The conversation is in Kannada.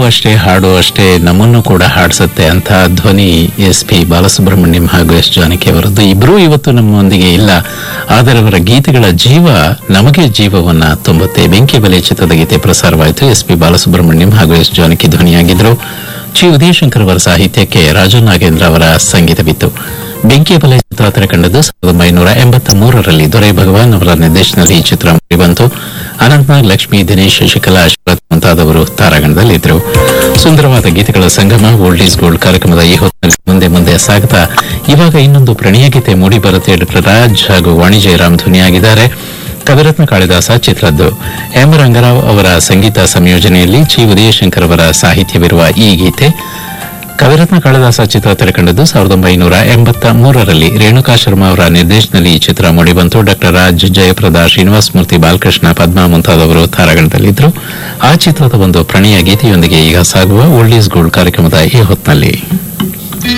ಅಷ್ಟೇ ಹಾಡು ಅಷ್ಟೇ ನಮ್ಮನ್ನು ಕೂಡ ಹಾಡಿಸುತ್ತೆ ಅಂತ ಧ್ವನಿ ಎಸ್ ಪಿ ಬಾಲಸುಬ್ರಹ್ಮಣ್ಯಂ ಹಾಗೂ ಎಸ್ ಜಾನಕಿ ಅವರದ್ದು ಇಬ್ಬರೂ ಇವತ್ತು ನಮ್ಮೊಂದಿಗೆ ಇಲ್ಲ ಆದರೆ ಅವರ ಗೀತೆಗಳ ಜೀವ ನಮಗೆ ಜೀವವನ್ನ ತುಂಬುತ್ತೆ ಬೆಂಕಿ ಬಲೆ ಚಿತ್ರದ ಗೀತೆ ಪ್ರಸಾರವಾಯಿತು ಎಸ್ ಪಿ ಬಾಲಸುಬ್ರಹ್ಮಣ್ಯಂ ಹಾಗೂ ಎಸ್ ಜಾನಕಿ ಧ್ವನಿಯಾಗಿದ್ರು ಚಿ ಉದಯಶಂಕರ್ ಅವರ ಸಾಹಿತ್ಯಕ್ಕೆ ರಾಜು ನಾಗೇಂದ್ರ ಅವರ ಸಂಗೀತವಿತ್ತು ಬೆಂಕಿ ಬಲೆ ಚಿತ್ರ ತೆರೆಕಂಡದ್ದು ಸಾವಿರದ ಒಂಬೈನೂರ ಎಂಬತ್ತ ಮೂರರಲ್ಲಿ ದೊರೆ ಭಗವಾನ್ ಅವರ ನಿರ್ದೇಶನದಲ್ಲಿ ಈ ಚಿತ್ರ ಮೂಡಿಬಂತು ಅನಂತನಾಗ್ ಲಕ್ಷ್ಮಿ ದಿನೇಶ್ ಶಶಿಕಲಾ ಅಶ್ವಥ್ ಮುಂತಾದವರು ತಾರಾಗಣದಲ್ಲಿದ್ದರು ಸುಂದರವಾದ ಗೀತೆಗಳ ಸಂಗಮ ಓಲ್ಡ್ ಈಸ್ ಗೋಲ್ಡ್ ಕಾರ್ಯಕ್ರಮದ ಈ ಹೊತ್ತಿನಲ್ಲಿ ಮುಂದೆ ಮುಂದೆ ಸಾಗುತ್ತಾ ಇವಾಗ ಇನ್ನೊಂದು ಪ್ರಣಯ ಗೀತೆ ಮೂಡಿ ಬರುತ್ತೆ ಡಾಕ್ಟರ್ ರಾಜ್ ಹಾಗೂ ವಾಣಿ ಜಯರಾಮ್ ಧ್ವನಿಯಾಗಿದ್ದಾರೆ ಕವಿರತ್ನ ಕಾಳಿದಾಸ ಚಿತ್ರದ್ದು ಎಂ ರಂಗರಾವ್ ಅವರ ಸಂಗೀತ ಸಂಯೋಜನೆಯಲ್ಲಿ ಚಿ ಉದಯಶಂಕರ್ ಅವರ ಸಾಹಿತ್ಯವಿರುವ ಈ ಗೀತೆ ಕವಿರತ್ನ ಕಾಳಿದಾಸ ಚಿತ್ರ ತೆರೆಕಂಡದ್ದು ಸಾವಿರದ ಒಂಬೈನೂರ ಎಂಬತ್ತ ಮೂರರಲ್ಲಿ ರೇಣುಕಾ ಶರ್ಮಾ ಅವರ ನಿರ್ದೇಶನದಲ್ಲಿ ಈ ಚಿತ್ರ ಮೂಡಿಬಂತು ಡಾಕ್ಟರ್ ರಾಜ್ ಜಯಪ್ರದ ಶ್ರೀನಿವಾಸ್ ಮೂರ್ತಿ ಬಾಲಕೃಷ್ಣ ಪದ್ಮಾ ಮುಂತಾದವರು ತಾರಾಗಣದಲ್ಲಿದ್ದರು ಆ ಚಿತ್ರದ ಒಂದು ಪ್ರಣಯ ಗೀತೆಯೊಂದಿಗೆ ಈಗ ಸಾಗುವ ಓಲ್ಡ್ ಈಸ್ ಗೋಲ್ಡ್ ಕಾರ್ಯಕ್ರಮದ ಈ ಹೊತ್ತಿನಲ್ಲಿ